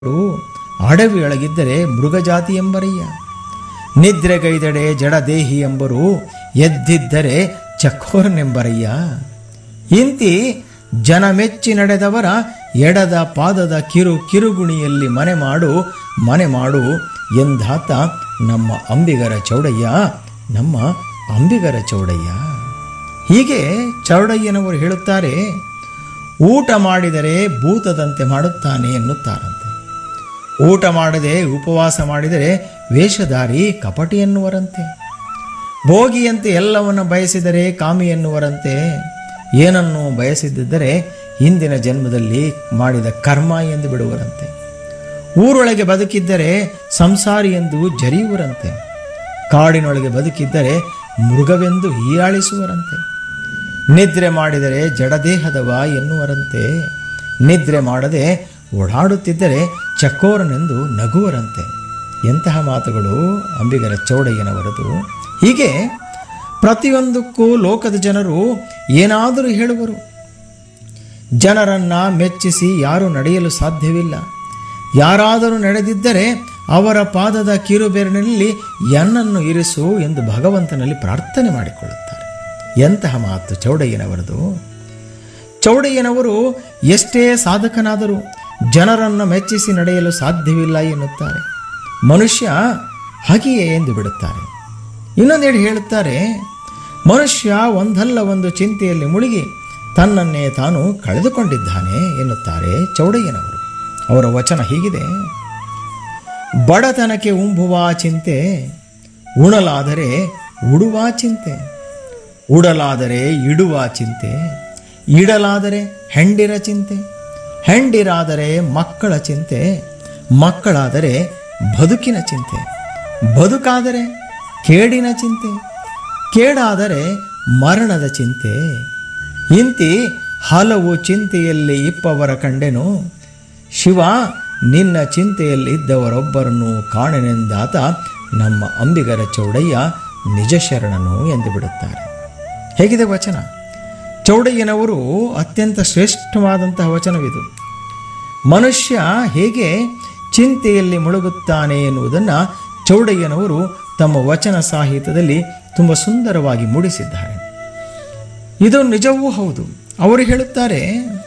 ಅಡವಿಯೊಳಗಿದ್ದರೆ ಮೃಗಜಾತಿ ಎಂಬರಯ್ಯ ನಿದ್ರೆಗೈದಡೆ ಜಡದೇಹಿ ಎಂಬರು ಎದ್ದಿದ್ದರೆ ಚಕೋರನೆಂಬರಯ್ಯ ಇಂತಿ ಜನ ಮೆಚ್ಚಿ ನಡೆದವರ ಎಡದ ಪಾದದ ಕಿರು ಕಿರುಗುಣಿಯಲ್ಲಿ ಮನೆ ಮಾಡು ಮನೆ ಮಾಡು ಎಂದಾತ ನಮ್ಮ ಅಂಬಿಗರ ಚೌಡಯ್ಯ ನಮ್ಮ ಅಂಬಿಗರ ಚೌಡಯ್ಯ ಹೀಗೆ ಚೌಡಯ್ಯನವರು ಹೇಳುತ್ತಾರೆ ಊಟ ಮಾಡಿದರೆ ಭೂತದಂತೆ ಮಾಡುತ್ತಾನೆ ಎನ್ನುತ್ತಾರಂತೆ ಊಟ ಮಾಡದೆ ಉಪವಾಸ ಮಾಡಿದರೆ ವೇಷಧಾರಿ ಕಪಟಿ ಎನ್ನುವರಂತೆ ಭೋಗಿಯಂತೆ ಎಲ್ಲವನ್ನು ಬಯಸಿದರೆ ಕಾಮಿ ಎನ್ನುವರಂತೆ ಏನನ್ನು ಬಯಸಿದ್ದರೆ ಹಿಂದಿನ ಜನ್ಮದಲ್ಲಿ ಮಾಡಿದ ಕರ್ಮ ಎಂದು ಬಿಡುವರಂತೆ ಊರೊಳಗೆ ಬದುಕಿದ್ದರೆ ಸಂಸಾರಿ ಎಂದು ಜರಿಯುವರಂತೆ ಕಾಡಿನೊಳಗೆ ಬದುಕಿದ್ದರೆ ಮೃಗವೆಂದು ಹೀಯಾಳಿಸುವರಂತೆ ನಿದ್ರೆ ಮಾಡಿದರೆ ಜಡದೇಹದವ ಎನ್ನುವರಂತೆ ನಿದ್ರೆ ಮಾಡದೆ ಓಡಾಡುತ್ತಿದ್ದರೆ ಚಕೋರನೆಂದು ನಗುವರಂತೆ ಎಂತಹ ಮಾತುಗಳು ಅಂಬಿಗರ ಚೌಡಯ್ಯನವರದು ಹೀಗೆ ಪ್ರತಿಯೊಂದಕ್ಕೂ ಲೋಕದ ಜನರು ಏನಾದರೂ ಹೇಳುವರು ಜನರನ್ನ ಮೆಚ್ಚಿಸಿ ಯಾರು ನಡೆಯಲು ಸಾಧ್ಯವಿಲ್ಲ ಯಾರಾದರೂ ನಡೆದಿದ್ದರೆ ಅವರ ಪಾದದ ಕಿರುಬೆರಳಿನಲ್ಲಿ ಎನ್ನನ್ನು ಇರಿಸು ಎಂದು ಭಗವಂತನಲ್ಲಿ ಪ್ರಾರ್ಥನೆ ಮಾಡಿಕೊಳ್ಳುತ್ತಾರೆ ಎಂತಹ ಮಾತು ಚೌಡಯ್ಯನವರದು ಚೌಡಯ್ಯನವರು ಎಷ್ಟೇ ಸಾಧಕನಾದರೂ ಜನರನ್ನು ಮೆಚ್ಚಿಸಿ ನಡೆಯಲು ಸಾಧ್ಯವಿಲ್ಲ ಎನ್ನುತ್ತಾರೆ ಮನುಷ್ಯ ಹಾಗೆಯೇ ಎಂದು ಬಿಡುತ್ತಾರೆ ಇನ್ನೊಂದೆಡೆ ಹೇಳುತ್ತಾರೆ ಮನುಷ್ಯ ಒಂದಲ್ಲ ಒಂದು ಚಿಂತೆಯಲ್ಲಿ ಮುಳುಗಿ ತನ್ನನ್ನೇ ತಾನು ಕಳೆದುಕೊಂಡಿದ್ದಾನೆ ಎನ್ನುತ್ತಾರೆ ಚೌಡಯ್ಯನವರು ಅವರ ವಚನ ಹೀಗಿದೆ ಬಡತನಕ್ಕೆ ಉಂಬುವ ಚಿಂತೆ ಉಣಲಾದರೆ ಉಡುವ ಚಿಂತೆ ಉಡಲಾದರೆ ಇಡುವ ಚಿಂತೆ ಇಡಲಾದರೆ ಹೆಂಡಿರ ಚಿಂತೆ ಹೆಂಡಿರಾದರೆ ಮಕ್ಕಳ ಚಿಂತೆ ಮಕ್ಕಳಾದರೆ ಬದುಕಿನ ಚಿಂತೆ ಬದುಕಾದರೆ ಕೇಡಿನ ಚಿಂತೆ ಕೇಡಾದರೆ ಮರಣದ ಚಿಂತೆ ಇಂತಿ ಹಲವು ಚಿಂತೆಯಲ್ಲಿ ಇಪ್ಪವರ ಕಂಡೆನು ಶಿವ ನಿನ್ನ ಚಿಂತೆಯಲ್ಲಿ ಇದ್ದವರೊಬ್ಬರನ್ನು ಕಾಣನೆಂದಾತ ನಮ್ಮ ಅಂಬಿಗರ ಚೌಡಯ್ಯ ನಿಜ ಶರಣನು ಎಂದು ಬಿಡುತ್ತಾರೆ ಹೇಗಿದೆ ವಚನ ಚೌಡಯ್ಯನವರು ಅತ್ಯಂತ ಶ್ರೇಷ್ಠವಾದಂತಹ ವಚನವಿದು ಮನುಷ್ಯ ಹೇಗೆ ಚಿಂತೆಯಲ್ಲಿ ಮುಳುಗುತ್ತಾನೆ ಎನ್ನುವುದನ್ನು ಚೌಡಯ್ಯನವರು ತಮ್ಮ ವಚನ ಸಾಹಿತ್ಯದಲ್ಲಿ ತುಂಬ ಸುಂದರವಾಗಿ ಮೂಡಿಸಿದ್ದಾರೆ ಇದು ನಿಜವೂ ಹೌದು ಅವರು ಹೇಳುತ್ತಾರೆ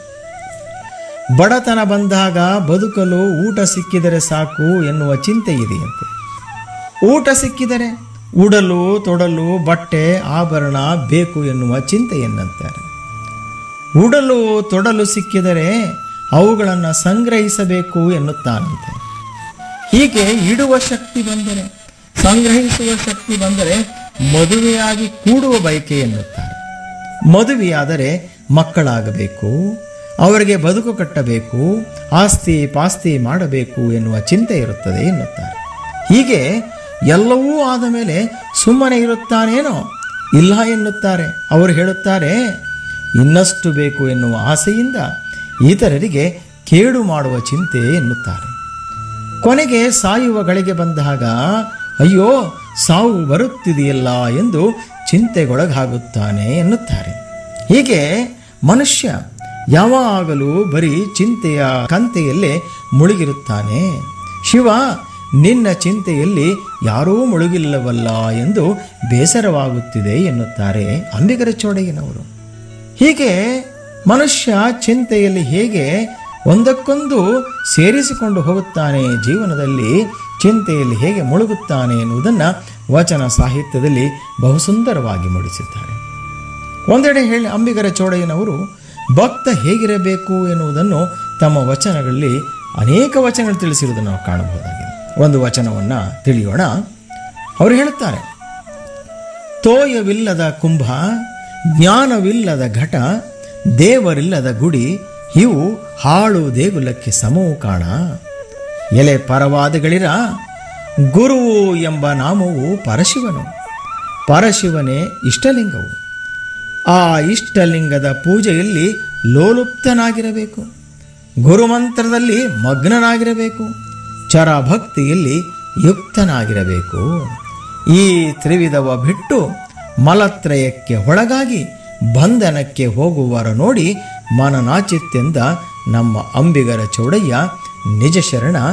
ಬಡತನ ಬಂದಾಗ ಬದುಕಲು ಊಟ ಸಿಕ್ಕಿದರೆ ಸಾಕು ಎನ್ನುವ ಚಿಂತೆ ಇದೆಯಂತೆ ಊಟ ಸಿಕ್ಕಿದರೆ ಉಡಲು ತೊಡಲು ಬಟ್ಟೆ ಆಭರಣ ಬೇಕು ಎನ್ನುವ ಚಿಂತೆಯನ್ನಂತಾರೆ ಉಡಲು ತೊಡಲು ಸಿಕ್ಕಿದರೆ ಅವುಗಳನ್ನು ಸಂಗ್ರಹಿಸಬೇಕು ಎನ್ನುತ್ತಾನಂತೆ ಹೀಗೆ ಇಡುವ ಶಕ್ತಿ ಬಂದರೆ ಸಂಗ್ರಹಿಸುವ ಶಕ್ತಿ ಬಂದರೆ ಮದುವೆಯಾಗಿ ಕೂಡುವ ಬಯಕೆ ಎನ್ನುತ್ತಾರೆ ಮದುವೆಯಾದರೆ ಮಕ್ಕಳಾಗಬೇಕು ಅವರಿಗೆ ಬದುಕು ಕಟ್ಟಬೇಕು ಆಸ್ತಿ ಪಾಸ್ತಿ ಮಾಡಬೇಕು ಎನ್ನುವ ಚಿಂತೆ ಇರುತ್ತದೆ ಎನ್ನುತ್ತಾರೆ ಹೀಗೆ ಎಲ್ಲವೂ ಆದ ಮೇಲೆ ಸುಮ್ಮನೆ ಇರುತ್ತಾನೇನೋ ಇಲ್ಲ ಎನ್ನುತ್ತಾರೆ ಅವರು ಹೇಳುತ್ತಾರೆ ಇನ್ನಷ್ಟು ಬೇಕು ಎನ್ನುವ ಆಸೆಯಿಂದ ಇತರರಿಗೆ ಕೇಡು ಮಾಡುವ ಚಿಂತೆ ಎನ್ನುತ್ತಾರೆ ಕೊನೆಗೆ ಸಾಯುವ ಗಳಿಗೆ ಬಂದಾಗ ಅಯ್ಯೋ ಸಾವು ಬರುತ್ತಿದೆಯಲ್ಲ ಎಂದು ಚಿಂತೆಗೊಳಗಾಗುತ್ತಾನೆ ಎನ್ನುತ್ತಾರೆ ಹೀಗೆ ಮನುಷ್ಯ ಯಾವಾಗಲೂ ಬರೀ ಚಿಂತೆಯ ಕಂತೆಯಲ್ಲೇ ಮುಳುಗಿರುತ್ತಾನೆ ಶಿವ ನಿನ್ನ ಚಿಂತೆಯಲ್ಲಿ ಯಾರೂ ಮುಳುಗಿಲ್ಲವಲ್ಲ ಎಂದು ಬೇಸರವಾಗುತ್ತಿದೆ ಎನ್ನುತ್ತಾರೆ ಅಂಬಿಗರ ಚೌಡಯ್ಯನವರು ಹೀಗೆ ಮನುಷ್ಯ ಚಿಂತೆಯಲ್ಲಿ ಹೇಗೆ ಒಂದಕ್ಕೊಂದು ಸೇರಿಸಿಕೊಂಡು ಹೋಗುತ್ತಾನೆ ಜೀವನದಲ್ಲಿ ಚಿಂತೆಯಲ್ಲಿ ಹೇಗೆ ಮುಳುಗುತ್ತಾನೆ ಎನ್ನುವುದನ್ನು ವಚನ ಸಾಹಿತ್ಯದಲ್ಲಿ ಬಹುಸುಂದರವಾಗಿ ಮೂಡಿಸಿದ್ದಾರೆ ಒಂದೆಡೆ ಹೇಳಿ ಅಂಬಿಗರ ಚೌಡಯ್ಯನವರು ಭಕ್ತ ಹೇಗಿರಬೇಕು ಎನ್ನುವುದನ್ನು ತಮ್ಮ ವಚನಗಳಲ್ಲಿ ಅನೇಕ ವಚನಗಳು ತಿಳಿಸಿರುವುದನ್ನು ನಾವು ಕಾಣಬಹುದಾಗಿದೆ ಒಂದು ವಚನವನ್ನು ತಿಳಿಯೋಣ ಅವರು ಹೇಳುತ್ತಾರೆ ತೋಯವಿಲ್ಲದ ಕುಂಭ ಜ್ಞಾನವಿಲ್ಲದ ಘಟ ದೇವರಿಲ್ಲದ ಗುಡಿ ಇವು ಹಾಳು ದೇಗುಲಕ್ಕೆ ಸಮವು ಕಾಣ ಎಲೆ ಪರವಾದಗಳಿರ ಗುರುವು ಎಂಬ ನಾಮವು ಪರಶಿವನು ಪರಶಿವನೇ ಇಷ್ಟಲಿಂಗವು ಆ ಇಷ್ಟಲಿಂಗದ ಪೂಜೆಯಲ್ಲಿ ಲೋಲುಪ್ತನಾಗಿರಬೇಕು ಗುರುಮಂತ್ರದಲ್ಲಿ ಮಗ್ನನಾಗಿರಬೇಕು ಚರಭಕ್ತಿಯಲ್ಲಿ ಯುಕ್ತನಾಗಿರಬೇಕು ಈ ತ್ರಿವಿಧವ ಬಿಟ್ಟು ಮಲತ್ರಯಕ್ಕೆ ಒಳಗಾಗಿ ಬಂಧನಕ್ಕೆ ಹೋಗುವರ ನೋಡಿ ಮನನಾಚಿತ್ತೆಂದ ನಮ್ಮ ಅಂಬಿಗರ ಚೌಡಯ್ಯ ನಿಜ ಶರಣ